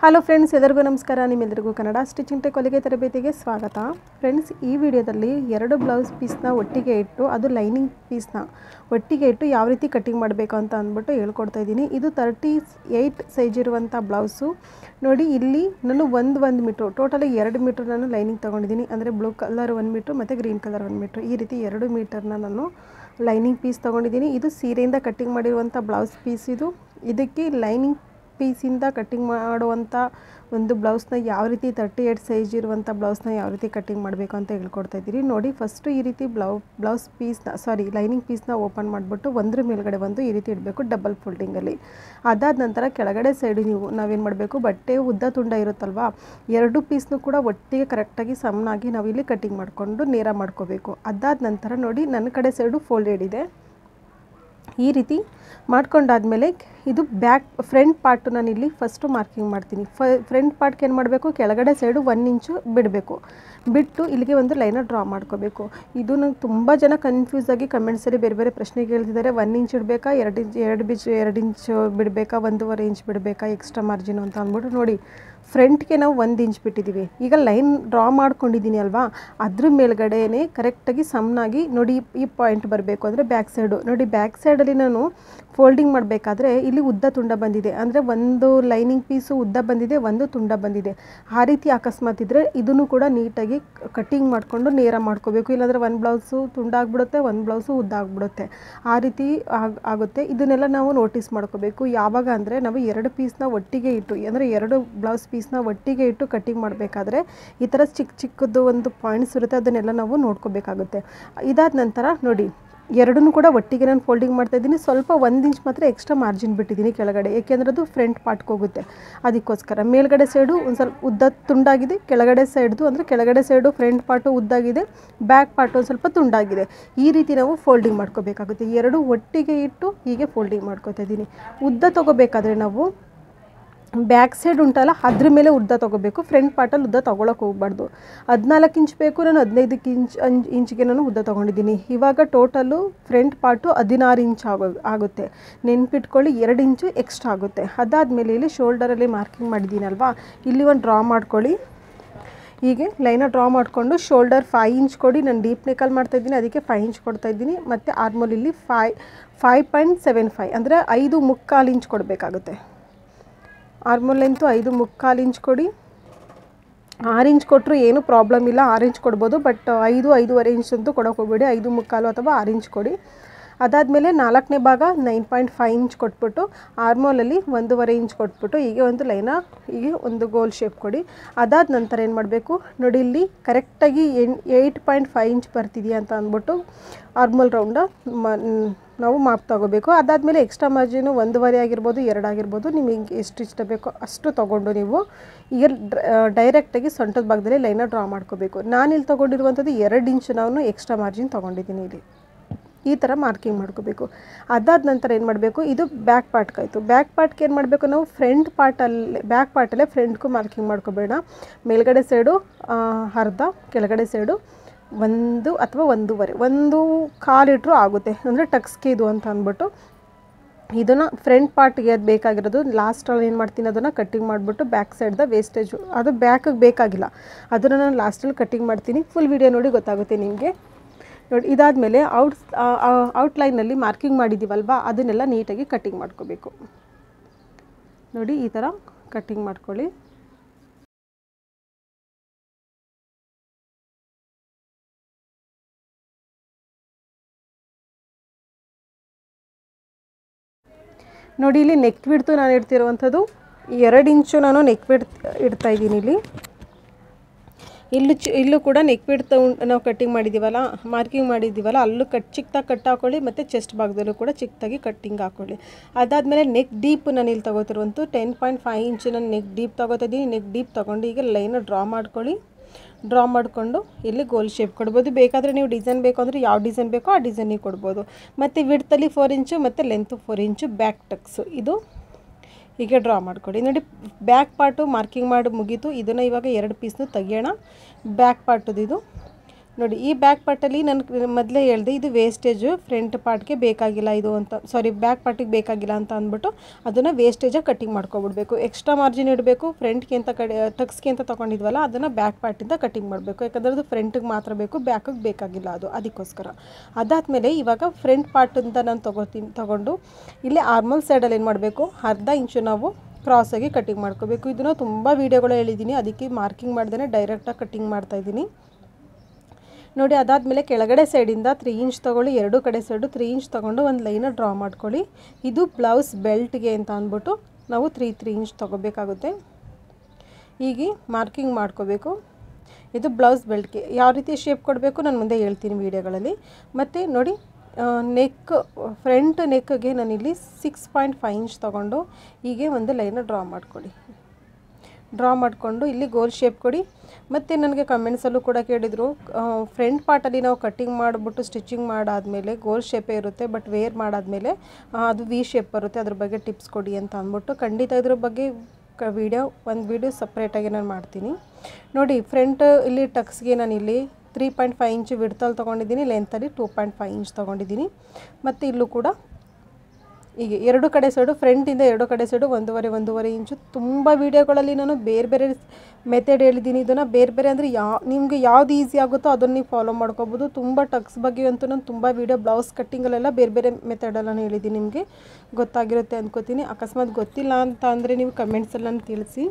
hello friends ಎಲ್ಲರಿಗೂ ನಮಸ್ಕಾರ ನಿಮ್ಮೆಲ್ಲರಿಗೂ ಕನ್ನಡ ಸ್ಟಿಚಿಂಗ್ ಟೆಕ್ ಹೊಲಿಗೆ ತರಬೇತಿಗೆ ಸ್ವಾಗತ ಫ್ರೆಂಡ್ಸ್ ಈ ವಿಡಿಯೋದಲ್ಲಿ ಎರಡು ಬ್ಲೌಸ್ ಪೀಸ್ನ ಒಟ್ಟಿಗೆ ಇಟ್ಟು ಅದು ಲೈನಿಂಗ್ ಪೀಸ್ನ ಒಟ್ಟಿಗೆ ಇಟ್ಟು ಯಾವ ರೀತಿ ಕಟ್ಟಿಂಗ್ ಮಾಡಬೇಕು ಅಂತ ಅಂದ್ಬಿಟ್ಟು ಹೇಳ್ಕೊಡ್ತಾ ಇದ್ದೀನಿ ಇದು ತರ್ಟಿ ಏಯ್ಟ್ ಸೈಜ್ ಇರುವಂಥ ಬ್ಲೌಸು ನೋಡಿ ಇಲ್ಲಿ ನಾನು ಒಂದು ಒಂದು ಮೀಟ್ರು ಟೋಟಲಿ ಎರಡು ಮೀಟ್ರ್ ನಾನು ಲೈನಿಂಗ್ ತೊಗೊಂಡಿದ್ದೀನಿ ಅಂದರೆ ಬ್ಲೂ ಕಲರ್ ಒಂದು ಮೀಟ್ರು ಮತ್ತು ಗ್ರೀನ್ ಕಲರ್ ಒಂದು ಮೀಟ್ರು ಈ ರೀತಿ ಎರಡು ಮೀಟರ್ನ ನಾನು ಲೈನಿಂಗ್ ಪೀಸ್ ತೊಗೊಂಡಿದ್ದೀನಿ ಇದು ಸೀರೆಯಿಂದ ಕಟ್ಟಿಂಗ್ ಮಾಡಿರುವಂಥ ಬ್ಲೌಸ್ ಪೀಸ್ ಇದು ಇದಕ್ಕೆ ಲೈನಿಂಗ್ ಪೀಸಿಂದ ಕಟ್ಟಿಂಗ್ ಮಾಡುವಂಥ ಒಂದು ಬ್ಲೌಸ್ನ ಯಾವ ರೀತಿ ತರ್ಟಿ ಏಯ್ಟ್ ಸೈಜ್ ಇರುವಂಥ ಬ್ಲೌಸ್ನ ಯಾವ ರೀತಿ ಕಟ್ಟಿಂಗ್ ಮಾಡಬೇಕು ಅಂತ ಹೇಳ್ಕೊಡ್ತಾ ಇದ್ದೀರಿ ನೋಡಿ ಫಸ್ಟು ಈ ರೀತಿ ಬ್ಲೌ ಬ್ಲೌಸ್ ಪೀಸ್ನ ಸಾರಿ ಲೈನಿಂಗ್ ಪೀಸ್ನ ಓಪನ್ ಮಾಡಿಬಿಟ್ಟು ಒಂದ್ರ ಮೇಲ್ಗಡೆ ಒಂದು ಈ ರೀತಿ ಇಡಬೇಕು ಡಬಲ್ ಫೋಲ್ಡಿಂಗಲ್ಲಿ ಅದಾದ ನಂತರ ಕೆಳಗಡೆ ಸೈಡು ನೀವು ನಾವೇನು ಮಾಡಬೇಕು ಬಟ್ಟೆ ಉದ್ದ ತುಂಡ ಇರುತ್ತಲ್ವಾ ಎರಡು ಪೀಸ್ನು ಕೂಡ ಒಟ್ಟಿಗೆ ಕರೆಕ್ಟಾಗಿ ಸಮನಾಗಿ ನಾವಿಲ್ಲಿ ಕಟ್ಟಿಂಗ್ ಮಾಡಿಕೊಂಡು ನೇರ ಮಾಡ್ಕೋಬೇಕು ಅದಾದ ನಂತರ ನೋಡಿ ನನ್ನ ಕಡೆ ಸೈಡು ಫೋಲ್ಡೆಡ್ ಇದೆ ಈ ರೀತಿ ಮಾಡ್ಕೊಂಡಾದಮೇಲೆ ಇದು ಬ್ಯಾಕ್ ಫ್ರಂಟ್ ಪಾರ್ಟು ನಾನು ಇಲ್ಲಿ ಫಸ್ಟು ಮಾರ್ಕಿಂಗ್ ಮಾಡ್ತೀನಿ ಫ ಫ್ರಂಟ್ ಪಾರ್ಟ್ಗೆ ಏನು ಮಾಡಬೇಕು ಕೆಳಗಡೆ ಸೈಡು ಒನ್ ಇಂಚು ಬಿಡಬೇಕು ಬಿಟ್ಟು ಇಲ್ಲಿಗೆ ಒಂದು ಲೈನ ಡ್ರಾ ಮಾಡ್ಕೋಬೇಕು ಇದು ನಂಗೆ ತುಂಬ ಜನ ಕನ್ಫ್ಯೂಸ್ ಆಗಿ ಕಮೆಂಟ್ಸಲ್ಲಿ ಬೇರೆ ಬೇರೆ ಪ್ರಶ್ನೆ ಕೇಳ್ತಿದ್ದಾರೆ ಒನ್ ಇಂಚ್ ಇಡಬೇಕಾ ಎರಡು ಇಂಚ್ ಎರಡು ಬಿಚ್ ಎರಡು ಇಂಚ್ ಬಿಡಬೇಕಾ ಒಂದೂವರೆ ಇಂಚ್ ಬಿಡಬೇಕಾ ಎಕ್ಸ್ಟ್ರಾ ಮಾರ್ಜಿನು ಅಂತ ಅಂದ್ಬಿಟ್ಟು ನೋಡಿ ಫ್ರಂಟ್ಗೆ ನಾವು ಒಂದು ಇಂಚ್ ಬಿಟ್ಟಿದ್ದೀವಿ ಈಗ ಲೈನ್ ಡ್ರಾ ಮಾಡ್ಕೊಂಡಿದ್ದೀನಿ ಅಲ್ವಾ ಅದ್ರ ಮೇಲ್ಗಡೆನೇ ಕರೆಕ್ಟಾಗಿ ಸಮನಾಗಿ ನೋಡಿ ಈ ಪಾಯಿಂಟ್ ಬರಬೇಕು ಅಂದರೆ ಬ್ಯಾಕ್ ಸೈಡು ನೋಡಿ ಬ್ಯಾಕ್ ಸೈಡಲ್ಲಿ ನಾನು ಫೋಲ್ಡಿಂಗ್ ಮಾಡಬೇಕಾದ್ರೆ ಇಲ್ಲಿ ಉದ್ದ ತುಂಡ ಬಂದಿದೆ ಅಂದರೆ ಒಂದು ಲೈನಿಂಗ್ ಪೀಸು ಉದ್ದ ಬಂದಿದೆ ಒಂದು ತುಂಡ ಬಂದಿದೆ ಆ ರೀತಿ ಅಕಸ್ಮಾತ್ ಇದ್ದರೆ ಇದನ್ನು ಕೂಡ ನೀಟಾಗಿ ಕಟ್ಟಿಂಗ್ ಮಾಡಿಕೊಂಡು ನೇರ ಮಾಡ್ಕೋಬೇಕು ಇಲ್ಲಾಂದರೆ ಒಂದು ಬ್ಲೌಸು ತುಂಡ ಆಗ್ಬಿಡುತ್ತೆ ಒಂದು ಬ್ಲೌಸು ಉದ್ದ ಆಗ್ಬಿಡುತ್ತೆ ಆ ರೀತಿ ಆಗ್ ಆಗುತ್ತೆ ಇದನ್ನೆಲ್ಲ ನಾವು ನೋಟಿಸ್ ಮಾಡ್ಕೋಬೇಕು ಯಾವಾಗ ಅಂದರೆ ನಾವು ಎರಡು ಪೀಸ್ನ ಒಟ್ಟಿಗೆ ಇಟ್ಟು ಅಂದರೆ ಎರಡು ಬ್ಲೌಸ್ ಪೀಸ್ನ ಒಟ್ಟಿಗೆ ಇಟ್ಟು ಕಟ್ಟಿಂಗ್ ಮಾಡಬೇಕಾದ್ರೆ ಈ ಥರ ಚಿಕ್ಕ ಚಿಕ್ಕದು ಒಂದು ಪಾಯಿಂಟ್ಸ್ ಇರುತ್ತೆ ಅದನ್ನೆಲ್ಲ ನಾವು ನೋಡ್ಕೋಬೇಕಾಗುತ್ತೆ ಇದಾದ ನಂತರ ನೋಡಿ ಎರಡನ್ನೂ ಕೂಡ ಒಟ್ಟಿಗೆ ನಾನು ಫೋಲ್ಡಿಂಗ್ ಮಾಡ್ತಾ ಇದ್ದೀನಿ ಸ್ವಲ್ಪ ಒಂದು ಇಂಚ್ ಮಾತ್ರ ಎಕ್ಸ್ಟ್ರಾ ಮಾರ್ಜಿನ್ ಬಿಟ್ಟಿದ್ದೀನಿ ಕೆಳಗಡೆ ಏಕೆಂದರೆ ಅದು ಫ್ರಂಟ್ ಪಾರ್ಟ್ಗೆ ಹೋಗುತ್ತೆ ಅದಕ್ಕೋಸ್ಕರ ಮೇಲ್ಗಡೆ ಸೈಡು ಒಂದು ಸ್ವಲ್ಪ ಉದ್ದ ತುಂಡಾಗಿದೆ ಕೆಳಗಡೆ ಸೈಡ್ದು ಅಂದರೆ ಕೆಳಗಡೆ ಸೈಡು ಫ್ರಂಟ್ ಪಾರ್ಟು ಉದ್ದಾಗಿದೆ ಬ್ಯಾಕ್ ಪಾರ್ಟು ಒಂದು ಸ್ವಲ್ಪ ತುಂಡಾಗಿದೆ ಈ ರೀತಿ ನಾವು ಫೋಲ್ಡಿಂಗ್ ಮಾಡ್ಕೋಬೇಕಾಗುತ್ತೆ ಎರಡು ಒಟ್ಟಿಗೆ ಇಟ್ಟು ಹೀಗೆ ಫೋಲ್ಡಿಂಗ್ ಮಾಡ್ಕೋತಾ ಇದ್ದೀನಿ ಉದ್ದ ತೊಗೋಬೇಕಾದ್ರೆ ನಾವು ಬ್ಯಾಕ್ ಸೈಡ್ ಉಂಟಲ್ಲ ಅದ್ರ ಮೇಲೆ ಉದ್ದ ತೊಗೋಬೇಕು ಫ್ರಂಟ್ ಪಾರ್ಟಲ್ಲಿ ಉದ್ದ ತೊಗೊಳಕ್ಕೆ ಹೋಗ್ಬಾರ್ದು ಹದಿನಾಲ್ಕು ಇಂಚ್ ಬೇಕು ನಾನು ಹದಿನೈದಕ್ಕೆ ಇಂಚ್ ಅಂಜ್ ಇಂಚ್ಗೆ ನಾನು ಉದ್ದ ತೊಗೊಂಡಿದ್ದೀನಿ ಇವಾಗ ಟೋಟಲು ಫ್ರಂಟ್ ಪಾರ್ಟು ಹದಿನಾರು ಇಂಚ್ ಆಗೋ ಆಗುತ್ತೆ ನೆನ್ಪಿಟ್ಕೊಳ್ಳಿ ಎರಡು ಇಂಚು ಎಕ್ಸ್ಟ್ರಾ ಆಗುತ್ತೆ ಅದಾದಮೇಲೆ ಇಲ್ಲಿ ಶೋಲ್ಡರಲ್ಲಿ ಮಾರ್ಕಿಂಗ್ ಮಾಡಿದ್ದೀನಲ್ವಾ ಇಲ್ಲಿ ಒಂದು ಡ್ರಾ ಮಾಡ್ಕೊಳ್ಳಿ ಹೀಗೆ ಲೈನ ಡ್ರಾ ಮಾಡಿಕೊಂಡು ಶೋಲ್ಡರ್ ಫೈ ಇಂಚ್ ಕೊಡಿ ನಾನು ಡೀಪ್ ನೆಕಲ್ ಮಾಡ್ತಾಯಿದ್ದೀನಿ ಅದಕ್ಕೆ ಫೈ ಇಂಚ್ ಕೊಡ್ತಾಯಿದ್ದೀನಿ ಮತ್ತು ಆರ್ಮೋಲ್ ಇಲ್ಲಿ five five point seven five ಅಂದರೆ ಐದು ಮುಕ್ಕಾಲು ಇಂಚ್ ಕೊಡಬೇಕಾಗುತ್ತೆ ಆರ್ಮೋಲ್ ಲೆಂತು ಐದು ಮುಕ್ಕಾಲು ಇಂಚ್ ಕೊಡಿ ಆರು ಇಂಚ್ ಕೊಟ್ಟರು ಏನು ಪ್ರಾಬ್ಲಮ್ ಇಲ್ಲ ಆರು ಇಂಚ್ ಕೊಡ್ಬೋದು ಬಟ್ ಐದು ಐದೂವರೆ ಇಂಚ್ ಅಂತೂ ಕೊಡೋಕೆ ಹೋಗ್ಬೇಡಿ ಐದು ಮುಕ್ಕಾಲು ಅಥವಾ ಆರು ಇಂಚ್ ಕೊಡಿ ಅದಾದಮೇಲೆ ನಾಲ್ಕನೇ ಭಾಗ ನೈನ್ ಪಾಯಿಂಟ್ ಫೈವ್ ಇಂಚ್ ಕೊಟ್ಬಿಟ್ಟು ಆರ್ಮೋಲಲ್ಲಿ ಒಂದೂವರೆ ಇಂಚ್ ಕೊಟ್ಬಿಟ್ಟು ಹೀಗೆ ಒಂದು ಲೈನ ಹೀಗೆ ಒಂದು ಗೋಲ್ ಶೇಪ್ ಕೊಡಿ ಅದಾದ ನಂತರ ಏನು ಮಾಡಬೇಕು ನೋಡಿ ಇಲ್ಲಿ ಕರೆಕ್ಟಾಗಿ ಎನ್ ಏಯ್ಟ್ ಪಾಯಿಂಟ್ ಫೈವ್ ಇಂಚ್ ಬರ್ತಿದೆಯಾ ಅಂತ ಅಂದ್ಬಿಟ್ಟು ಆರ್ಮೋಲ್ ರೌಂಡ ಮ ನಾವು ಮಾಪ್ ತೊಗೋಬೇಕು ಅದಾದಮೇಲೆ ಎಕ್ಸ್ಟ್ರಾ ಮಾರ್ಜಿನು ಒಂದೂವರೆ ಆಗಿರ್ಬೋದು ಎರಡು ಆಗಿರ್ಬೋದು ನಿಮಗೆ ಎಷ್ಟು ಇಷ್ಟ ಬೇಕೋ ಅಷ್ಟು ತೊಗೊಂಡು ನೀವು ಈಗ ಡೈರೆಕ್ಟಾಗಿ ಸೊಂಟದ ಭಾಗದಲ್ಲಿ ಲೈನ ಡ್ರಾ ಮಾಡ್ಕೋಬೇಕು ನಾನಿಲ್ಲಿ ತೊಗೊಂಡಿರುವಂಥದ್ದು ಎರಡು ಇಂಚು ನಾನು ಎಕ್ಸ್ಟ್ರಾ ಮಾರ್ಜಿನ್ ತೊಗೊಂಡಿದ್ದೀನಿ ಇಲ್ಲಿ ಈ ಥರ ಮಾರ್ಕಿಂಗ್ ಮಾಡ್ಕೋಬೇಕು ಅದಾದ ನಂತರ ಏನು ಮಾಡಬೇಕು ಇದು ಬ್ಯಾಕ್ ಪಾರ್ಟ್ಗಾಯಿತು ಬ್ಯಾಕ್ ಪಾರ್ಟ್ಗೆ ಏನು ಮಾಡಬೇಕು ನಾವು ಫ್ರಂಟ್ ಪಾರ್ಟಲ್ಲಿ ಬ್ಯಾಕ್ ಪಾರ್ಟಲ್ಲೇ ಫ್ರಂಟ್ಗೂ ಮಾರ್ಕಿಂಗ್ ಮಾಡ್ಕೋಬೇಡ ಮೇಲ್ಗಡೆ ಸೈಡು ಅರ್ಧ ಕೆಳಗಡೆ ಸೈಡು ಒಂದು ಅಥವಾ ಒಂದೂವರೆ ಒಂದು ಕಾಲಿಟ್ರೂ ಆಗುತ್ತೆ ಅಂದರೆ ಟಕ್ಸ್ಗೆ ಇದು ಅಂತ ಅಂದ್ಬಿಟ್ಟು ಇದನ್ನು ಫ್ರಂಟ್ ಪಾರ್ಟ್ಗೆ ಅದು ಬೇಕಾಗಿರೋದು ಲಾಸ್ಟಲ್ಲಿ ಏನು ಮಾಡ್ತೀನಿ ಅದನ್ನು ಕಟ್ಟಿಂಗ್ ಮಾಡಿಬಿಟ್ಟು ಬ್ಯಾಕ್ ಸೈಡ್ದ ವೇಸ್ಟೇಜು ಅದು ಬ್ಯಾಕಿಗೆ ಬೇಕಾಗಿಲ್ಲ ಅದನ್ನು ನಾನು ಲಾಸ್ಟಲ್ಲಿ ಕಟ್ಟಿಂಗ್ ಮಾಡ್ತೀನಿ ಫುಲ್ ವಿಡಿಯೋ ನೋಡಿ ಗೊತ್ತಾಗುತ್ತೆ ನಿಮಗೆ ನೋಡಿ ಇದಾದಮೇಲೆ ಔಟ್ ಔಟ್ಲೈನಲ್ಲಿ ಮಾರ್ಕಿಂಗ್ ಮಾಡಿದ್ದೀವಲ್ವಾ ಅದನ್ನೆಲ್ಲ ನೀಟಾಗಿ ಕಟ್ಟಿಂಗ್ ಮಾಡ್ಕೋಬೇಕು ನೋಡಿ ಈ ಥರ ಕಟ್ಟಿಂಗ್ ಮಾಡ್ಕೊಳ್ಳಿ ನೋಡಿ ಇಲ್ಲಿ ನೆಕ್ ಬಿಡ್ತು ನಾನು ಇಡ್ತಿರುವಂಥದ್ದು ಎರಡು ಇಂಚು ನಾನು ನೆಕ್ ಬಿಡ್ ಇಡ್ತಾ ಇದ್ದೀನಿ ಇಲ್ಲಿ ಇಲ್ಲೂ ಚಿ ಇಲ್ಲೂ ಕೂಡ ನೆಕ್ ಬಿಡ್ತಾ ನಾವು ಕಟ್ಟಿಂಗ್ ಮಾಡಿದ್ದೀವಲ್ಲ ಮಾರ್ಕಿಂಗ್ ಮಾಡಿದ್ದೀವಲ್ಲ ಅಲ್ಲೂ ಕಟ್ ಚಿಕ್ಕದಾಗಿ ಕಟ್ ಹಾಕೊಳ್ಳಿ ಮತ್ತು ಚೆಸ್ಟ್ ಭಾಗದಲ್ಲೂ ಕೂಡ ಚಿಕ್ಕದಾಗಿ ಕಟ್ಟಿಂಗ್ ಹಾಕೊಳ್ಳಿ ಅದಾದಮೇಲೆ ನೆಕ್ ಡೀಪ್ ನಾನು ಇಲ್ಲಿ ತೊಗೋತಿರುವಂಥ ಟೆನ್ ಪಾಯಿಂಟ್ ಫೈವ್ ಇಂಚು ನಾನು ನೆಕ್ ಡೀಪ್ ತೊಗೋತಾ ಇದ್ದೀನಿ ನೆಕ್ ಡೀಪ್ ತೊಗೊಂಡು ಈಗ ಲೈನ ಡ್ರಾ ಮಾಡ್ಕೊಳ್ಳಿ ಡ್ರಾ ಮಾಡಿಕೊಂಡು ಇಲ್ಲಿ ಗೋಲ್ ಶೇಪ್ ಕೊಡ್ಬೋದು ಬೇಕಾದರೆ ನೀವು ಡಿಸೈನ್ ಬೇಕು ಅಂದರೆ ಯಾವ ಡಿಸೈನ್ ಬೇಕೋ ಆ ಡಿಸೈನಿಗೆ ಕೊಡ್ಬೋದು ಮತ್ತು ವಿಡ್ತಲ್ಲಿ ಫೋರ್ ಇಂಚು ಮತ್ತು length four inch back tucks ಇದು ಹೀಗೆ ಡ್ರಾ ಮಾಡಿಕೊಡಿ ನೋಡಿ ಬ್ಯಾಕ್ ಪಾರ್ಟು ಮಾರ್ಕಿಂಗ್ ಮಾಡಿ ಮುಗೀತು ಇದನ್ನು ಇವಾಗ ಎರಡು ಪೀಸ್ನು ತೆಗಿಯೋಣ ಬ್ಯಾಕ್ ಪಾರ್ಟದು ಇದು ನೋಡಿ ಈ ಬ್ಯಾಕ್ ಪಾರ್ಟಲ್ಲಿ ನಾನು ಮೊದಲೇ ಹೇಳಿದೆ ಇದು ವೇಸ್ಟೇಜು ಫ್ರಂಟ್ ಪಾರ್ಟ್ಗೆ ಬೇಕಾಗಿಲ್ಲ ಇದು ಅಂತ ಸಾರಿ ಬ್ಯಾಕ್ ಪಾರ್ಟಿಗೆ ಬೇಕಾಗಿಲ್ಲ ಅಂತ ಅಂದ್ಬಿಟ್ಟು ಅದನ್ನು ವೇಸ್ಟೇಜಾಗಿ ಕಟ್ಟಿಂಗ್ ಮಾಡ್ಕೊಬಿಡ್ಬೇಕು ಎಕ್ಸ್ಟ್ರಾ ಮಾರ್ಜಿನ್ ಇಡಬೇಕು ಫ್ರಂಟ್ಗೆ ಅಂತ ಕಡೆ ಟಕ್ಸ್ಗೆ ಅಂತ ತೊಗೊಂಡಿದ್ವಲ್ಲ ಅದನ್ನು ಬ್ಯಾಕ್ ಪಾರ್ಟಿಂದ ಕಟ್ಟಿಂಗ್ ಮಾಡಬೇಕು ಯಾಕಂದರೆ ಅದು ಫ್ರಂಟಿಗೆ ಮಾತ್ರ ಬೇಕು ಬ್ಯಾಕಿಗೆ ಬೇಕಾಗಿಲ್ಲ ಅದು ಅದಕ್ಕೋಸ್ಕರ ಅದಾದಮೇಲೆ ಇವಾಗ ಫ್ರಂಟ್ ಪಾರ್ಟಿಂದ ನಾನು ತೊಗೋತೀನಿ ತೊಗೊಂಡು ಇಲ್ಲಿ ಆರ್ಮಲ್ ಸೈಡಲ್ಲಿ ಏನು ಮಾಡಬೇಕು ಅರ್ಧ ಇಂಚು ನಾವು ಕ್ರಾಸಾಗಿ ಕಟ್ಟಿಂಗ್ ಮಾಡ್ಕೋಬೇಕು ಇದನ್ನು ತುಂಬ ವೀಡಿಯೋಗಳು ಹೇಳಿದ್ದೀನಿ ಅದಕ್ಕೆ ಮಾರ್ಕಿಂಗ್ ಮಾಡ್ದೇ ಡೈರೆಕ್ಟಾಗಿ ಕಟ್ಟಿಂಗ್ ಮಾಡ್ತಾಯಿದ್ದೀನಿ ನೋಡಿ ಅದಾದಮೇಲೆ ಕೆಳಗಡೆ ಸೈಡಿಂದ ತ್ರೀ ಇಂಚ್ ತೊಗೊಳ್ಳಿ ಎರಡು ಕಡೆ ಸೈಡು ತ್ರೀ ಇಂಚ್ ತೊಗೊಂಡು ಒಂದು ಲೈನ ಡ್ರಾ ಮಾಡ್ಕೊಳ್ಳಿ ಇದು ಬ್ಲೌಸ್ ಬೆಲ್ಟ್ಗೆ ಅಂತ ಅಂದ್ಬಿಟ್ಟು ನಾವು ತ್ರೀ ತ್ರೀ ಇಂಚ್ ತೊಗೋಬೇಕಾಗುತ್ತೆ ಹೀಗೆ ಮಾರ್ಕಿಂಗ್ ಮಾಡ್ಕೋಬೇಕು ಇದು ಬ್ಲೌಸ್ ಬೆಲ್ಟ್ಗೆ ಯಾವ ರೀತಿ ಶೇಪ್ ಕೊಡಬೇಕು ನಾನು ಮುಂದೆ ಹೇಳ್ತೀನಿ ವೀಡಿಯೋಗಳಲ್ಲಿ ಮತ್ತು ನೋಡಿ ನೆಕ್ ಫ್ರಂಟ್ ನೆಕ್ಗೆ ನಾನಿಲ್ಲಿ ಸಿಕ್ಸ್ ಪಾಯಿಂಟ್ ಫೈವ್ ಇಂಚ್ ತೊಗೊಂಡು ಹೀಗೆ ಒಂದು ಲೈನ ಡ್ರಾ ಮಾಡ್ಕೊಳ್ಳಿ ಡ್ರಾ ಮಾಡಿಕೊಂಡು ಇಲ್ಲಿ ಗೋಲ್ ಶೇಪ್ ಕೊಡಿ ಮತ್ತು ನನಗೆ ಕಮೆಂಟ್ಸಲ್ಲೂ ಕೂಡ ಕೇಳಿದರು ಫ್ರಂಟ್ ಪಾರ್ಟಲ್ಲಿ ನಾವು ಕಟ್ಟಿಂಗ್ ಮಾಡಿಬಿಟ್ಟು ಸ್ಟಿಚಿಂಗ್ ಮಾಡಾದಮೇಲೆ ಗೋಲ್ ಶೇಪೇ ಇರುತ್ತೆ ಬಟ್ ವೇರ್ ಮಾಡಾದಮೇಲೆ ಅದು ವಿ ಶೇಪ್ ಬರುತ್ತೆ ಅದ್ರ ಬಗ್ಗೆ ಟಿಪ್ಸ್ ಕೊಡಿ ಅಂತ ಅಂದ್ಬಿಟ್ಟು ಖಂಡಿತ ಇದ್ರ ಬಗ್ಗೆ ಕ ವಿಡಿಯೋ ಒಂದು ವಿಡಿಯೋ ಸಪ್ರೇಟಾಗಿ ನಾನು ಮಾಡ್ತೀನಿ ನೋಡಿ ಫ್ರಂಟ್ ಇಲ್ಲಿ ಟಕ್ಸ್ಗೆ ನಾನು ಇಲ್ಲಿ ತ್ರೀ ಪಾಯಿಂಟ್ ಫೈವ್ ಇಂಚ್ ವಿಡ್ತಲ್ಲಿ ತೊಗೊಂಡಿದ್ದೀನಿ ಲೆಂತಲ್ಲಿ ಟೂ ಪಾಯಿಂಟ್ ಫೈವ್ ಇಂಚ್ ತೊಗೊಂಡಿದ್ದೀನಿ ಮತ್ತು ಇಲ್ಲೂ ಕೂಡ ಹೀಗೆ ಎರಡು ಕಡೆ ಸೈಡು ಫ್ರಂಟಿಂದ ಎರಡು ಕಡೆ ಸೈಡು ಒಂದೂವರೆ ಒಂದೂವರೆ ಇಂಚು ತುಂಬ ವೀಡಿಯೋಗಳಲ್ಲಿ ನಾನು ಬೇರೆ ಬೇರೆ ಮೆಥಡ್ ಹೇಳಿದ್ದೀನಿ ಇದನ್ನು ಬೇರೆ ಬೇರೆ ಅಂದರೆ ಯಾವ ನಿಮಗೆ ಯಾವ್ದು ಈಸಿ ಆಗುತ್ತೋ ಅದನ್ನು ನೀವು ಫಾಲೋ ಮಾಡ್ಕೋಬೋದು ತುಂಬ ಟಕ್ಸ್ ಬಗ್ಗೆ ಅಂತೂ ನಾನು ತುಂಬ ವೀಡಿಯೋ ಬ್ಲೌಸ್ ಕಟ್ಟಿಂಗಲ್ಲೆಲ್ಲ ಬೇರೆ ಬೇರೆ ಮೆಥಡೆಲ್ಲ ಹೇಳಿದ್ದೀನಿ ನಿಮಗೆ ಗೊತ್ತಾಗಿರುತ್ತೆ ಅಂದ್ಕೋತೀನಿ ಅಕಸ್ಮಾತ್ ಗೊತ್ತಿಲ್ಲ ಅಂತ ಅಂದರೆ ನೀವು ಕಮೆಂಟ್ಸಲ್ಲಿ ನಾನು ತಿಳಿಸಿ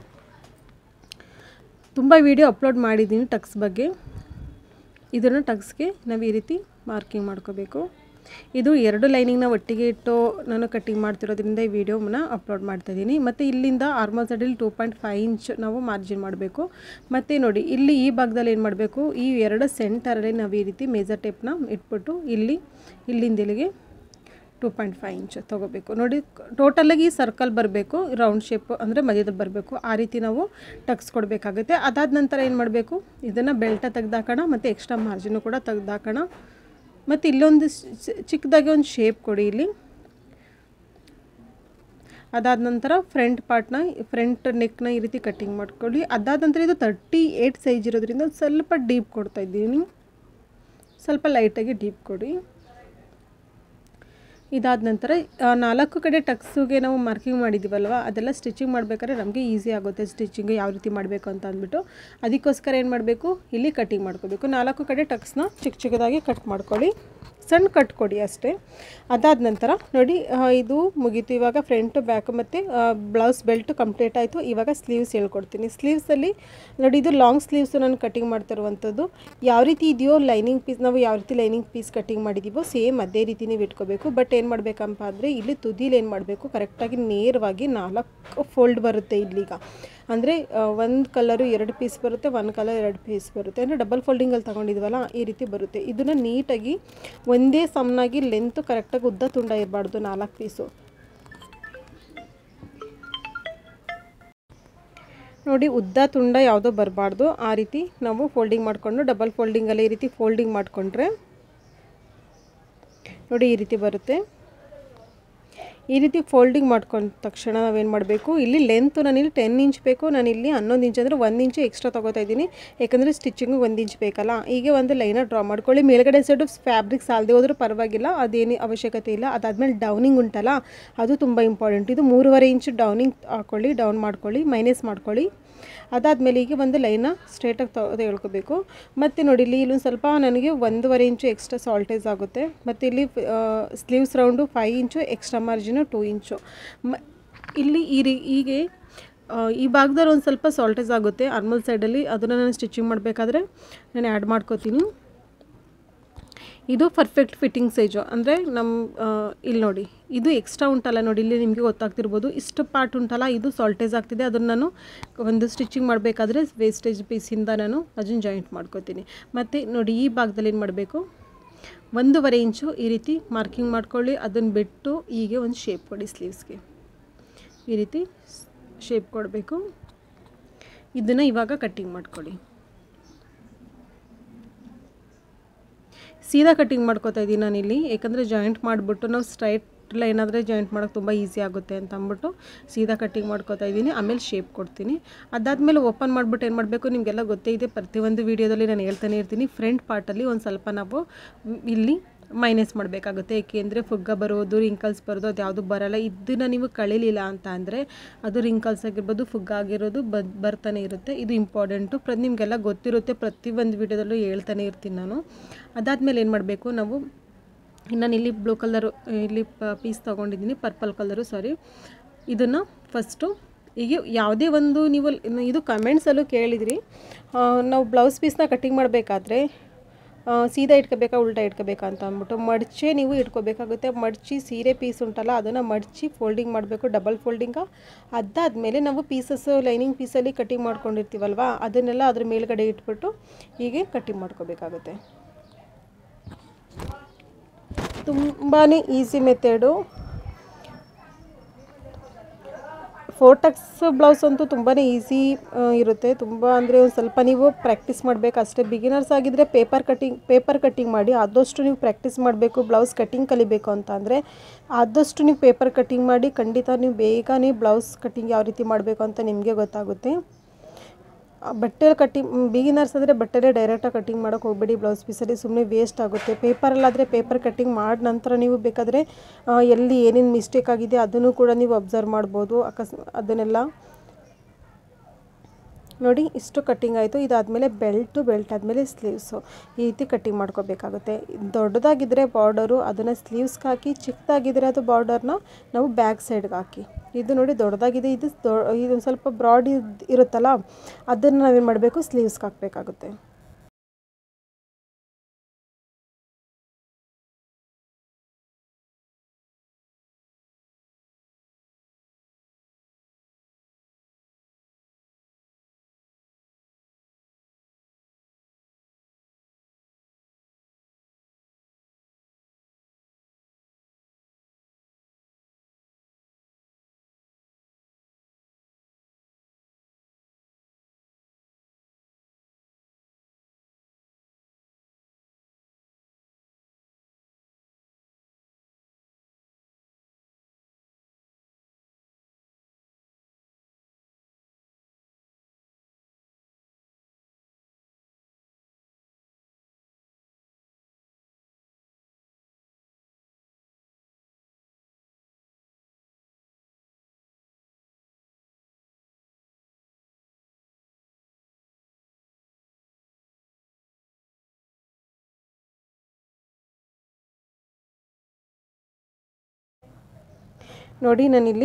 ತುಂಬ ವೀಡಿಯೋ ಅಪ್ಲೋಡ್ ಮಾಡಿದ್ದೀನಿ ಟಕ್ಸ್ ಬಗ್ಗೆ ಇದನ್ನು ಟಕ್ಸ್ಗೆ ನಾವು ಈ ರೀತಿ ಮಾರ್ಕಿಂಗ್ ಮಾಡ್ಕೋಬೇಕು ಇದು ಎರಡು ಲೈನಿಂಗ್ನ ಒಟ್ಟಿಗೆ ಇಟ್ಟು ನಾನು ಕಟ್ಟಿಂಗ್ ಮಾಡ್ತಿರೋದ್ರಿಂದ ಈ ವಿಡಿಯೋನ ಅಪ್ಲೋಡ್ ಮಾಡ್ತಾಯಿದ್ದೀನಿ ಮತ್ತು ಇಲ್ಲಿಂದ ಆರ್ಮಲ್ ಸೈಡಲ್ಲಿ ಟೂ ಪಾಯಿಂಟ್ ಫೈವ್ ಇಂಚ್ ನಾವು ಮಾರ್ಜಿನ್ ಮಾಡಬೇಕು ಮತ್ತು ನೋಡಿ ಇಲ್ಲಿ ಈ ಭಾಗದಲ್ಲಿ ಏನು ಮಾಡಬೇಕು ಈ ಎರಡು ಸೆಂಟರಲ್ಲಿ ನಾವು ಈ ರೀತಿ ಮೇಜರ್ ಟೇಪ್ನ ಇಟ್ಬಿಟ್ಟು ಇಲ್ಲಿ ಇಲ್ಲಿಂದ ಇಲ್ಲಿಗೆ ಟೂ ಪಾಯಿಂಟ್ ಫೈವ್ ಇಂಚ್ ತೊಗೋಬೇಕು ನೋಡಿ ಟೋಟಲಾಗಿ ಸರ್ಕಲ್ ಬರಬೇಕು ರೌಂಡ್ ಶೇಪ್ ಅಂದರೆ ಮಧ್ಯದಲ್ಲಿ ಬರಬೇಕು ಆ ರೀತಿ ನಾವು ಟಕ್ಸ್ ಕೊಡಬೇಕಾಗುತ್ತೆ ಅದಾದ ನಂತರ ಏನು ಮಾಡಬೇಕು ಇದನ್ನು ಬೆಲ್ಟ ತೆಗ್ದಾಕೋಣ ಮತ್ತು ಎಕ್ಸ್ಟ್ರಾ ಮಾರ್ಜಿನು ಕೂಡ ತೆಗ್ದಾಕೋಣ ಮತ್ತು ಇಲ್ಲೊಂದು ಚಿಕ್ಕದಾಗಿ ಒಂದು ಶೇಪ್ ಕೊಡಿ ಇಲ್ಲಿ ಅದಾದ ನಂತರ ಫ್ರಂಟ್ ಪಾರ್ಟ್ನ ಫ್ರಂಟ್ ನೆಕ್ನ ಈ ರೀತಿ ಕಟ್ಟಿಂಗ್ ಮಾಡ್ಕೊಳ್ಳಿ ಅದಾದ ನಂತರ ಇದು ತರ್ಟಿ ಏಯ್ಟ್ ಸೈಜ್ ಇರೋದ್ರಿಂದ ಸ್ವಲ್ಪ ಡೀಪ್ ಕೊಡ್ತಾ ಇದ್ದೀನಿ ಸ್ವಲ್ಪ ಲೈಟಾಗಿ ಡೀಪ್ ಕೊಡಿ ಇದಾದ ನಂತರ ನಾಲ್ಕು ಕಡೆ ಟಕ್ಸುಗೆ ನಾವು ಮಾರ್ಕಿಂಗ್ ಮಾಡಿದ್ದೀವಲ್ವ ಅದೆಲ್ಲ ಸ್ಟಿಚಿಂಗ್ ಮಾಡಬೇಕಾದ್ರೆ ನಮಗೆ ಈಸಿ ಆಗುತ್ತೆ ಸ್ಟಿಚಿಂಗ್ ಯಾವ ರೀತಿ ಮಾಡಬೇಕು ಅಂತ ಅಂದ್ಬಿಟ್ಟು ಅದಕ್ಕೋಸ್ಕರ ಏನು ಮಾಡಬೇಕು ಇಲ್ಲಿ ಕಟ್ಟಿಂಗ್ ಮಾಡ್ಕೋಬೇಕು ನಾಲ್ಕು ಕಡೆ ಟಕ್ಸ್ನ ಚಿಕ್ಕ ಚಿಕ್ಕದಾಗಿ ಕಟ್ ಮಾಡ್ಕೊಳ್ಳಿ ಸಣ್ಣ ಕಟ್ ಕೊಡಿ ಅಷ್ಟೇ ಅದಾದ ನಂತರ ನೋಡಿ ಇದು ಮುಗೀತು ಇವಾಗ ಫ್ರಂಟು ಬ್ಯಾಕ್ ಮತ್ತು ಬ್ಲೌಸ್ ಬೆಲ್ಟ್ ಕಂಪ್ಲೀಟ್ ಆಯಿತು ಇವಾಗ ಸ್ಲೀವ್ಸ್ ಹೇಳ್ಕೊಡ್ತೀನಿ ಸ್ಲೀವ್ಸಲ್ಲಿ ನೋಡಿ ಇದು ಲಾಂಗ್ ಸ್ಲೀವ್ಸು ನಾನು ಕಟಿಂಗ್ ಮಾಡ್ತಿರುವಂಥದ್ದು ಯಾವ ರೀತಿ ಇದೆಯೋ ಲೈನಿಂಗ್ ಪೀಸ್ ನಾವು ಯಾವ ರೀತಿ ಲೈನಿಂಗ್ ಪೀಸ್ ಕಟಿಂಗ್ ಮಾಡಿದ್ದೀವೋ ಸೇಮ್ ಅದೇ ರೀತಿ ನೀವು ಇಟ್ಕೋಬೇಕು ಬಟ್ ಏನು ಮಾಡಬೇಕಪ್ಪ ಅಂದರೆ ಇಲ್ಲಿ ತುದಿಲಿ ಏನು ಮಾಡಬೇಕು ಕರೆಕ್ಟಾಗಿ ನೇರವಾಗಿ ನಾಲ್ಕು ಫೋಲ್ಡ್ ಬರುತ್ತೆ ಇಲ್ಲಿಗ ಅಂದರೆ ಒಂದು ಕಲರು ಎರಡು ಪೀಸ್ ಬರುತ್ತೆ ಒಂದು ಕಲರ್ ಎರಡು ಪೀಸ್ ಬರುತ್ತೆ ಅಂದರೆ ಡಬಲ್ ಫೋಲ್ಡಿಂಗಲ್ಲಿ ತೊಗೊಂಡಿದ್ವಲ್ಲ ಈ ರೀತಿ ಬರುತ್ತೆ ಇದನ್ನು ನೀಟಾಗಿ ಒಂದೇ ಸಮನಾಗಿ ಲೆಂತ್ ಕರೆಕ್ಟಾಗಿ ಉದ್ದ ತುಂಡ ಇರಬಾರ್ದು ನಾಲ್ಕು ಪೀಸು ನೋಡಿ ಉದ್ದ ತುಂಡ ಯಾವುದೋ ಬರಬಾರ್ದು ಆ ರೀತಿ ನಾವು ಫೋಲ್ಡಿಂಗ್ ಮಾಡಿಕೊಂಡು ಡಬಲ್ ಫೋಲ್ಡಿಂಗಲ್ಲಿ ಈ ರೀತಿ ಫೋಲ್ಡಿಂಗ್ ಮಾಡಿಕೊಂಡ್ರೆ ನೋಡಿ ಈ ರೀತಿ ಬರುತ್ತೆ ಈ ರೀತಿ ಫೋಲ್ಡಿಂಗ್ ಮಾಡ್ಕೊಂಡ ತಕ್ಷಣ ನಾವೇನು ಮಾಡಬೇಕು ಇಲ್ಲಿ ಲೆಂತು ನಾನಿಲ್ಲಿ ಟೆನ್ ಇಂಚ್ ಬೇಕು ನಾನಿಲ್ಲಿ ಹನ್ನೊಂದು ಇಂಚ್ ಅಂದರೆ ಒಂದು ಇಂಚು ಎಕ್ಸ್ಟ್ರಾ ತೊಗೋತಾ ಇದ್ದೀನಿ ಯಾಕಂದರೆ ಸ್ಟಿಚಿಂಗು ಒಂದು ಇಂಚ್ ಬೇಕಲ್ಲ ಹೀಗೆ ಒಂದು ಲೈನ ಡ್ರಾ ಮಾಡ್ಕೊಳ್ಳಿ ಮೇಲ್ಗಡೆ ಸೈಡು ಫ್ಯಾಬ್ರಿಕ್ ಸಾಲದೆ ಹೋದರೂ ಪರವಾಗಿಲ್ಲ ಅದೇನು ಅವಶ್ಯಕತೆ ಇಲ್ಲ ಅದಾದಮೇಲೆ ಡೌನಿಂಗ್ ಉಂಟಲ್ಲ ಅದು ತುಂಬ ಇಂಪಾರ್ಟೆಂಟ್ ಇದು ಮೂರುವರೆ ಇಂಚ್ ಡೌನಿಂಗ್ ಹಾಕ್ಕೊಳ್ಳಿ ಡೌನ್ ಮಾಡ್ಕೊಳ್ಳಿ ಮೈನಸ್ ಮಾಡ್ಕೊಳ್ಳಿ ಅದಾದಮೇಲೆ ಈಗ ಒಂದು ಲೈನ ಸ್ಟ್ರೇಟಾಗಿ ತೆಗೆಳ್ಕೋಬೇಕು ಮತ್ತು ನೋಡಿ ಇಲ್ಲಿ ಇಲ್ಲೊಂದು ಸ್ವಲ್ಪ ನನಗೆ ಒಂದೂವರೆ ಇಂಚು ಎಕ್ಸ್ಟ್ರಾ ಸಾಲ್ಟೇಜ್ ಆಗುತ್ತೆ ಮತ್ತು ಇಲ್ಲಿ sleeves round five inch extra margin two inch ಮ ಇಲ್ಲಿ ಈ ರೀ ಹೀಗೆ ಈ ಭಾಗದಲ್ಲಿ ಒಂದು ಸ್ವಲ್ಪ ಸಾಲ್ಟೇಜ್ ಆಗುತ್ತೆ ಆರ್ಮಲ್ ಸೈಡಲ್ಲಿ ಅದನ್ನು ನಾನು ಸ್ಟಿಚಿಂಗ್ ಮಾಡಬೇಕಾದ್ರೆ ನಾನು ಆ್ಯಡ್ ಮಾಡ್ಕೋತೀನಿ ಇದು ಪರ್ಫೆಕ್ಟ್ ಫಿಟ್ಟಿಂಗ್ ಸೈಜು ಅಂದರೆ ನಮ್ಮ ಇಲ್ಲಿ ನೋಡಿ ಇದು ಎಕ್ಸ್ಟ್ರಾ ಉಂಟಲ್ಲ ನೋಡಿ ಇಲ್ಲಿ ನಿಮಗೆ ಗೊತ್ತಾಗ್ತಿರ್ಬೋದು ಇಷ್ಟು ಪಾರ್ಟ್ ಉಂಟಲ್ಲ ಇದು ಸಾಲ್ಟೇಜ್ ಆಗ್ತಿದೆ ಅದನ್ನು ನಾನು ಒಂದು ಸ್ಟಿಚಿಂಗ್ ಮಾಡಬೇಕಾದ್ರೆ ವೇಸ್ಟೇಜ್ ಪೀಸಿಂದ ನಾನು ಅದನ್ನು ಜಾಯಿಂಟ್ ಮಾಡ್ಕೋತೀನಿ ಮತ್ತು ನೋಡಿ ಈ ಭಾಗದಲ್ಲಿ ಏನು ಮಾಡಬೇಕು ಒಂದೂವರೆ ಇಂಚು ಈ ರೀತಿ ಮಾರ್ಕಿಂಗ್ ಮಾಡ್ಕೊಳ್ಳಿ ಅದನ್ನು ಬಿಟ್ಟು ಹೀಗೆ ಒಂದು ಶೇಪ್ ಕೊಡಿ ಸ್ಲೀವ್ಸ್ಗೆ ಈ ರೀತಿ ಶೇಪ್ ಕೊಡಬೇಕು ಇದನ್ನು ಇವಾಗ ಕಟ್ಟಿಂಗ್ ಮಾಡ್ಕೊಳ್ಳಿ ಸೀದಾ ಕಟ್ಟಿಂಗ್ ಮಾಡ್ಕೋತಾ ಇದ್ದೀನಿ ನಾನಿಲ್ಲಿ ಯಾಕಂದರೆ ಜಾಯಿಂಟ್ ಮಾಡಿಬಿಟ್ಟು ನಾವು ಸ್ಟ್ರೈಟ್ ಡಾಟ್ ಲೈನ್ ಆದರೆ ಜಾಯಿಂಟ್ ಮಾಡೋಕ್ಕೆ ತುಂಬ ಈಸಿ ಆಗುತ್ತೆ ಅಂತ ಅಂದ್ಬಿಟ್ಟು ಸೀದಾ ಕಟ್ಟಿಂಗ್ ಮಾಡ್ಕೊತಾ ಇದ್ದೀನಿ ಆಮೇಲೆ ಶೇಪ್ ಕೊಡ್ತೀನಿ ಅದಾದಮೇಲೆ ಓಪನ್ ಮಾಡಿಬಿಟ್ಟು ಏನು ಮಾಡಬೇಕು ನಿಮಗೆಲ್ಲ ಗೊತ್ತೇ ಇದೆ ಪ್ರತಿಯೊಂದು ವೀಡಿಯೋದಲ್ಲಿ ನಾನು ಹೇಳ್ತಾನೆ ಇರ್ತೀನಿ ಫ್ರಂಟ್ ಪಾರ್ಟಲ್ಲಿ ಒಂದು ಸ್ವಲ್ಪ ನಾವು ಇಲ್ಲಿ ಮೈನಸ್ ಮಾಡಬೇಕಾಗುತ್ತೆ ಏಕೆಂದರೆ ಫುಗ್ಗ ಬರೋದು ರಿಂಕಲ್ಸ್ ಬರೋದು ಅದು ಯಾವುದು ಬರಲ್ಲ ಇದನ್ನು ನೀವು ಕಳೀಲಿಲ್ಲ ಅಂತ ಅಂದರೆ ಅದು ರಿಂಕಲ್ಸ್ ಆಗಿರ್ಬೋದು ಫುಗ್ಗ ಆಗಿರೋದು ಬದ್ ಬರ್ತಾನೆ ಇರುತ್ತೆ ಇದು ಇಂಪಾರ್ಟೆಂಟು ಪ್ರ ನಿಮಗೆಲ್ಲ ಗೊತ್ತಿರುತ್ತೆ ಪ್ರತಿಯೊಂದು ವೀಡಿಯೋದಲ್ಲೂ ಹೇಳ್ತಾನೆ ಇರ್ತೀನಿ ನಾನು ಅದಾದಮೇಲೆ ಏನು ಮಾಡಬೇಕು ನಾವು ನಾನು ಇಲ್ಲಿ ಬ್ಲೂ ಕಲರು ಇಲ್ಲಿ ಪೀಸ್ ತೊಗೊಂಡಿದ್ದೀನಿ ಪರ್ಪಲ್ ಕಲರು ಸಾರಿ ಇದನ್ನು ಫಸ್ಟು ಈಗ ಯಾವುದೇ ಒಂದು ನೀವು ಇದು ಕಮೆಂಟ್ಸಲ್ಲೂ ಕೇಳಿದ್ರಿ ಆ, ನಾವು ಬ್ಲೌಸ್ ಪೀಸ್ನ ಕಟ್ಟಿಂಗ್ ಮಾಡಬೇಕಾದ್ರೆ ಸೀದಾ ಇಟ್ಕೋಬೇಕಾ ಉಲ್ಟಾ ಇಟ್ಕೋಬೇಕಾ ಅಂತ ಅಂದ್ಬಿಟ್ಟು ಮಡಚೆ ನೀವು ಇಟ್ಕೋಬೇಕಾಗುತ್ತೆ ಮಡಚಿ ಸೀರೆ ಪೀಸ್ ಉಂಟಲ್ಲ ಅದನ್ನು ಮಡಚಿ ಫೋಲ್ಡಿಂಗ್ ಮಾಡಬೇಕು ಡಬಲ್ ಫೋಲ್ಡಿಂಗ ಅದಾದಮೇಲೆ ನಾವು ಪೀಸಸ್ಸು ಲೈನಿಂಗ್ ಪೀಸಲ್ಲಿ ಕಟ್ಟಿಂಗ್ ಮಾಡ್ಕೊಂಡಿರ್ತೀವಲ್ವ ಅದನ್ನೆಲ್ಲ ಅದ್ರ ಮೇಲ್ಗಡೆ ಇಟ್ಬಿಟ್ಟು ಹೀಗೆ ಕಟ್ಟಿಂಗ್ ಮಾಡ್ಕೋಬೇಕಾಗುತ್ತೆ ತುಂಬಾ ಈಸಿ ಮೆಥಡು ಫೋಟಕ್ಸ್ ಬ್ಲೌಸ್ ಅಂತೂ ತುಂಬಾ ಈಸಿ ಇರುತ್ತೆ ತುಂಬ ಅಂದರೆ ಒಂದು ಸ್ವಲ್ಪ ನೀವು ಪ್ರಾಕ್ಟೀಸ್ ಮಾಡಬೇಕು ಅಷ್ಟೇ ಬಿಗಿನರ್ಸ್ ಆಗಿದ್ದರೆ ಪೇಪರ್ ಕಟ್ಟಿಂಗ್ ಪೇಪರ್ ಕಟ್ಟಿಂಗ್ ಮಾಡಿ ಆದಷ್ಟು ನೀವು ಪ್ರಾಕ್ಟೀಸ್ ಮಾಡಬೇಕು ಬ್ಲೌಸ್ ಕಟ್ಟಿಂಗ್ ಕಲಿಬೇಕು ಅಂತ ಅಂದರೆ ಆದಷ್ಟು ನೀವು ಪೇಪರ್ ಕಟ್ಟಿಂಗ್ ಮಾಡಿ ಖಂಡಿತ ನೀವು ಬೇಗನೆ ಬ್ಲೌಸ್ ಕಟ್ಟಿಂಗ್ ಯಾವ ರೀತಿ ಮಾಡಬೇಕು ಅಂತ ನಿಮಗೆ ಗೊತ್ತಾಗುತ್ತೆ ಬಟ್ಟೆ ಕಟ್ಟಿಂಗ್ ಬಿಗಿನರ್ಸ್ ಅಂದರೆ ಬಟ್ಟೆನೇ ಡೈರೆಕ್ಟಾಗಿ ಕಟ್ಟಿಂಗ್ ಮಾಡೋಕೆ ಹೋಗಬೇಡಿ ಬ್ಲೌಸ್ ಪೀಸಲ್ಲಿ ಸುಮ್ಮನೆ ವೇಸ್ಟ್ ಆಗುತ್ತೆ ಪೇಪರಲ್ಲಾದರೆ ಪೇಪರ್ ಕಟ್ಟಿಂಗ್ ಮಾಡಿ ನಂತರ ನೀವು ಬೇಕಾದರೆ ಆ, ಎಲ್ಲಿ ಏನೇನು ಮಿಸ್ಟೇಕ್ ಆಗಿದೆ ಅದನ್ನು ಕೂಡ ನೀವು ಅಬ್ಸರ್ವ್ ಮಾಡ್ಬೋದು ಅಕಸ್ ಅದನ್ನೆಲ್ಲ ನೋಡಿ ಇಷ್ಟು ಕಟ್ಟಿಂಗ್ ಆಯಿತು ಇದಾದಮೇಲೆ ಬೆಲ್ಟು ಬೆಲ್ಟ್ ಆದಮೇಲೆ ಸ್ಲೀವ್ಸು ಈ ರೀತಿ ಕಟ್ಟಿಂಗ್ ಮಾಡ್ಕೋಬೇಕಾಗುತ್ತೆ ದೊಡ್ಡದಾಗಿದ್ದರೆ ಬಾರ್ಡರು ಅದನ್ನು ಸ್ಲೀವ್ಸ್ಗೆ ಹಾಕಿ ಚಿಕ್ಕದಾಗಿದ್ದರೆ ಅದು ಬಾರ್ಡರ್ನ ನಾವು ಬ್ಯಾಕ್ ಸೈಡ್ಗೆ ಹಾಕಿ ಇದು ನೋಡಿ ದೊಡ್ಡದಾಗಿದೆ ಇದು ದೊ ಇದೊಂದು ಸ್ವಲ್ಪ ಬ್ರಾಡ್ ಇರುತ್ತಲ್ಲ ಅದನ್ನು ನಾವೇನು ಮಾಡಬೇಕು ಸ್ಲೀವ್ಸ್ಗೆ ಹಾಕಬೇಕಾಗುತ್ತೆ ನೋಡಿ ನಾನಿಲ್ಲಿ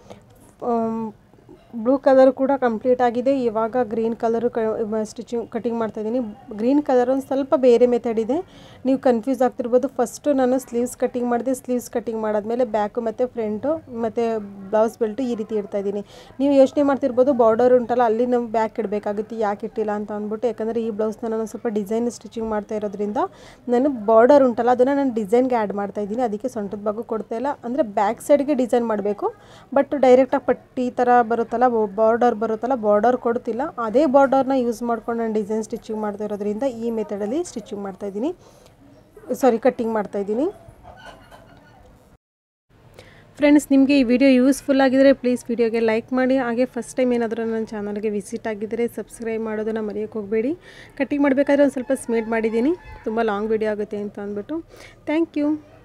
ಬ್ಲೂ ಕಲರ್ ಕೂಡ ಕಂಪ್ಲೀಟ್ ಆಗಿದೆ ಇವಾಗ ಗ್ರೀನ್ ಕಲರು ಕ ಸ್ಟಿಚಿಂಗ್ ಕಟಿಂಗ್ ಮಾಡ್ತಾಯಿದ್ದೀನಿ ಗ್ರೀನ್ ಕಲರ್ ಒಂದು ಸ್ವಲ್ಪ ಬೇರೆ ಮೆಥಡ್ ಇದೆ ನೀವು ಕನ್ಫ್ಯೂಸ್ ಆಗ್ತಿರ್ಬೋದು ಫಸ್ಟು ನಾನು ಸ್ಲೀವ್ಸ್ ಕಟ್ಟಿಂಗ್ ಮಾಡಿದೆ ಸ್ಲೀವ್ಸ್ ಕಟ್ಟಿಂಗ್ ಮಾಡಾದ್ಮೇಲೆ ಬ್ಯಾಕು ಮತ್ತು ಫ್ರಂಟು ಮತ್ತು ಬ್ಲೌಸ್ ಬೆಲ್ಟು ಈ ರೀತಿ ಇಡ್ತಾ ಇದ್ದೀನಿ ನೀವು ಯೋಚನೆ ಮಾಡ್ತಿರ್ಬೋದು ಬಾರ್ಡರ್ ಉಂಟಲ್ಲ ಅಲ್ಲಿ ನಾವು ಬ್ಯಾಕ್ ಇಡಬೇಕಾಗುತ್ತೆ ಯಾಕೆ ಇಟ್ಟಿಲ್ಲ ಅಂತ ಅಂದ್ಬಿಟ್ಟು ಯಾಕಂದರೆ ಈ ಬ್ಲೌಸ್ನ ನಾನು ಸ್ವಲ್ಪ ಡಿಸೈನ್ ಸ್ಟಿಚಿಂಗ್ ಮಾಡ್ತಾ ಇರೋದ್ರಿಂದ ನಾನು ಬಾರ್ಡರ್ ಉಂಟಲ್ಲ ಅದನ್ನು ನಾನು ಡಿಸೈನ್ಗೆ ಆ್ಯಡ್ ಮಾಡ್ತಾ ಇದ್ದೀನಿ ಅದಕ್ಕೆ ಸೊಂಟದ ಭಾಗ ಕೊಡ್ತಾ ಇಲ್ಲ ಅಂದರೆ ಬ್ಯಾಕ್ ಸೈಡ್ಗೆ ಡಿಸೈನ್ ಮಾಡಬೇಕು ಬಟ್ ಡೈರೆಕ್ಟಾಗಿ ಪಟ್ಟಿ ಥರ ಬರುತ್ತಲ್ಲ ಬಾರ್ಡರ್ ಬರುತ್ತಲ್ಲ ಬಾರ್ಡರ್ ಕೊಡ್ತಿಲ್ಲ ಅದೇ ಬಾರ್ಡರ್ನ ಯೂಸ್ ಮಾಡ್ಕೊಂಡು ನಾನು ಡಿಸೈನ್ ಸ್ಟಿಚಿಂಗ್ ಮಾಡ್ತಾ ಇರೋದ್ರಿಂದ ಈ ಮೆಥಡಲ್ಲಿ ಸ್ಟಿಚಿಂಗ್ ಮಾಡ್ತಾ ಇದ್ದೀನಿ ಸಾರಿ ಕಟ್ಟಿಂಗ್ ಮಾಡ್ತಾ ಇದ್ದೀನಿ ಫ್ರೆಂಡ್ಸ್ ನಿಮಗೆ ಈ ವಿಡಿಯೋ ಯೂಸ್ಫುಲ್ ಆಗಿದ್ದರೆ ಪ್ಲೀಸ್ ವಿಡಿಯೋಗೆ ಲೈಕ್ ಮಾಡಿ ಹಾಗೆ ಫಸ್ಟ್ ಟೈಮ್ ಏನಾದರೂ ನನ್ನ ಚಾನಲ್ಗೆ ವಿಸಿಟ್ ಆಗಿದ್ದರೆ ಸಬ್ಸ್ಕ್ರೈಬ್ ಮಾಡೋದನ್ನು ಮರೆಯೋಕ್ಕೆ ಹೋಗಬೇಡಿ ಕಟ್ಟಿಂಗ್ ಮಾಡಬೇಕಾದ್ರೆ ಒಂದು ಸ್ವಲ್ಪ ಸ್ಮೇಡ್ ಮಾಡಿದ್ದೀನಿ ತುಂಬ ಲಾಂಗ್ ವಿಡಿಯೋ ಆಗುತ್ತೆ ಅಂತ ಅಂದ್ಬಿಟ್ಟು ಥ್ಯಾಂಕ್ ಯು